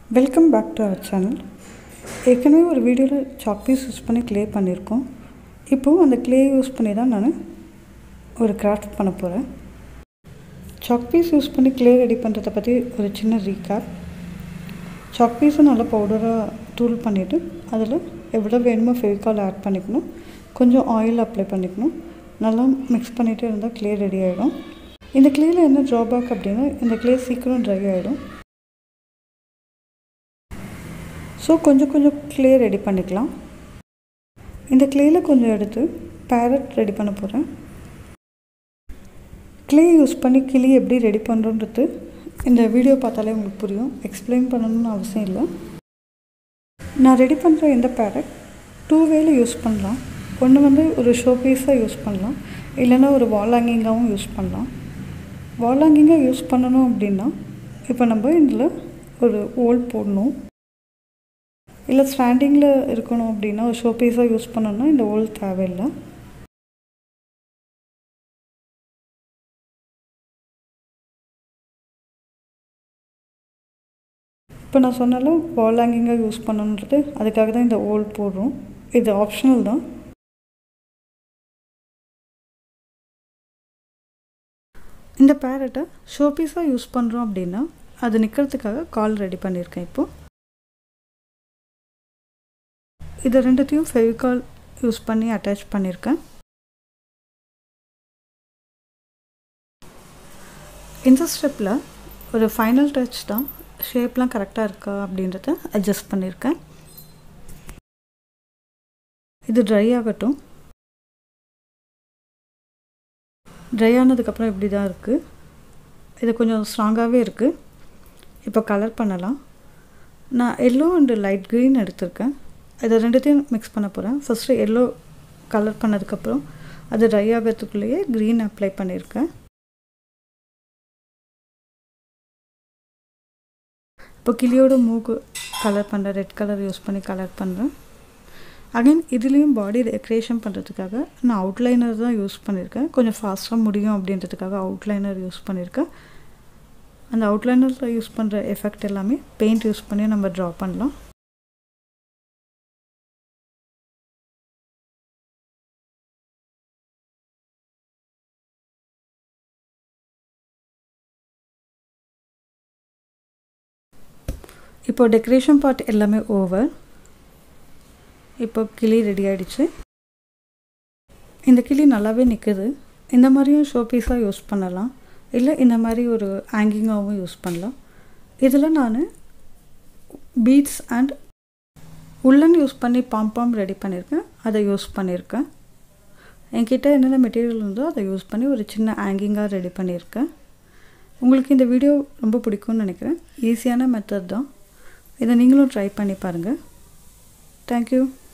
welcome back to our channel ஏற்கனவே ஒரு வீடியோவில் சாக் பீஸ் யூஸ் பண்ணி க்ளே பண்ணியிருக்கோம் இப்போது அந்த க்ளே யூஸ் பண்ணி தான் நான் ஒரு கிராஃப்ட் பண்ண போகிறேன் சாக் பீஸ் யூஸ் பண்ணி க்ளே ரெடி பண்ணுறதை பற்றி ஒரு சின்ன ரீகேப் சாக் பீஸை நல்லா பவுடராக தூள் பண்ணிவிட்டு அதில் எவ்வளோ வேணுமோ ஃபெவிகால் ஆட் பண்ணிக்கணும் கொஞ்சம் ஆயில் அப்ளை பண்ணிக்கணும் நல்லா மிக்ஸ் பண்ணிகிட்டே இருந்தால் க்ளே ரெடி ஆகிடும் இந்த க்ளேயில் என்ன ட்ராபேக் அப்படின்னா இந்த க்ளே சீக்கிரம் ட்ரை ஆகிடும் ஸோ கொஞ்சம் கொஞ்சம் க்ளே ரெடி பண்ணிக்கலாம் இந்த க்ளேயில் கொஞ்சம் எடுத்து பேரட் ரெடி பண்ண போகிறேன் க்ளே யூஸ் பண்ணி கிளி எப்படி ரெடி பண்ணுறோன்றது இந்த வீடியோ பார்த்தாலே உங்களுக்கு புரியும் எக்ஸ்பிளைன் பண்ணணும்னு அவசியம் இல்லை நான் ரெடி பண்ணுற இந்த பேரட் டூ வேல யூஸ் பண்ணலாம் ஒன்று வந்து ஒரு ஷோ பீஸாக யூஸ் பண்ணலாம் இல்லைன்னா ஒரு வால் ஹேங்கிங்காகவும் யூஸ் பண்ணலாம் வால் ஹேங்கிங்காக யூஸ் பண்ணணும் அப்படின்னா இப்போ நம்ம இதில் ஒரு ஓல் போடணும் இல்லை ஸ்டாண்டிங்கில் இருக்கணும் அப்படின்னா ஒரு ஷோ பீஸாக யூஸ் பண்ணணும்னா இந்த ஓல் தேவையில்லை இப்போ நான் சொன்னாலும் வால் ஹேங்கிங்காக யூஸ் பண்ணணுன்றது அதுக்காக தான் இந்த ஓல் போடுறோம் இது ஆப்ஷனல் தான் இந்த பேரட்டை ஷோ பீஸாக யூஸ் பண்ணுறோம் அப்படின்னா அது நிற்கிறதுக்காக கால் ரெடி பண்ணியிருக்கேன் இப்போது இது ரெண்டுத்தையும் ஃபெவிகால் யூஸ் பண்ணி அட்டாச் பண்ணியிருக்கேன் இந்த ஸ்டெப்பில் ஒரு ஃபைனல் டச் தான் ஷேப்லாம் கரெக்டாக இருக்கா அப்படின்றத அட்ஜஸ்ட் பண்ணியிருக்கேன் இது ட்ரை ஆகட்டும் ட்ரை ஆனதுக்கப்புறம் இப்படி தான் இருக்குது இது கொஞ்சம் ஸ்ட்ராங்காகவே இருக்குது இப்போ கலர் பண்ணலாம் நான் எல்லோ அண்டு லைட் க்ரீன் எடுத்திருக்கேன் இதை ரெண்டுத்தையும் மிக்ஸ் பண்ண போகிறேன் ஃபஸ்ட்டு எல்லோ கலர் பண்ணதுக்கப்புறம் அது ட்ரை ஆகிறதுக்குள்ளேயே க்ரீன் அப்ளை பண்ணியிருக்கேன் இப்போ கிளியோட மூக்கு கலர் பண்ணுறேன் ரெட் கலர் யூஸ் பண்ணி கலர் பண்ணுறேன் அகைன் இதுலேயும் பாடி டெக்கரேஷன் பண்ணுறதுக்காக நான் அவுட்லைனர் தான் யூஸ் பண்ணியிருக்கேன் கொஞ்சம் ஃபாஸ்ட்டாக முடியும் அப்படின்றதுக்காக அவுட்லைனர் யூஸ் பண்ணியிருக்கேன் அந்த அவுட்லைனரில் யூஸ் பண்ணுற எஃபெக்ட் எல்லாமே பெயிண்ட் யூஸ் பண்ணி நம்ம ட்ரா பண்ணலாம் இப்போ டெக்கரேஷன் பார்ட் எல்லாமே ஓவர் இப்போ கிளி ரெடி ஆகிடுச்சு இந்த கிளி நல்லாவே நிற்குது இந்த மாதிரியும் ஷோ பீஸாக யூஸ் பண்ணலாம் இல்லை இந்த மாதிரி ஒரு ஹேங்கிங்காகவும் யூஸ் பண்ணலாம் இதில் நான் பீட்ஸ் அண்ட் உள்ளன் யூஸ் பண்ணி பாம்பாம் ரெடி பண்ணியிருக்கேன் அதை யூஸ் பண்ணியிருக்கேன் என்கிட்ட என்னென்ன மெட்டீரியல் இருந்தோ அதை யூஸ் பண்ணி ஒரு சின்ன ஹேங்கிங்காக ரெடி பண்ணியிருக்கேன் உங்களுக்கு இந்த வீடியோ ரொம்ப பிடிக்கும்னு நினைக்கிறேன் ஈஸியான மெத்தட் தான் இதை நீங்களும் ட்ரை பண்ணி பாருங்கள் தேங்க்யூ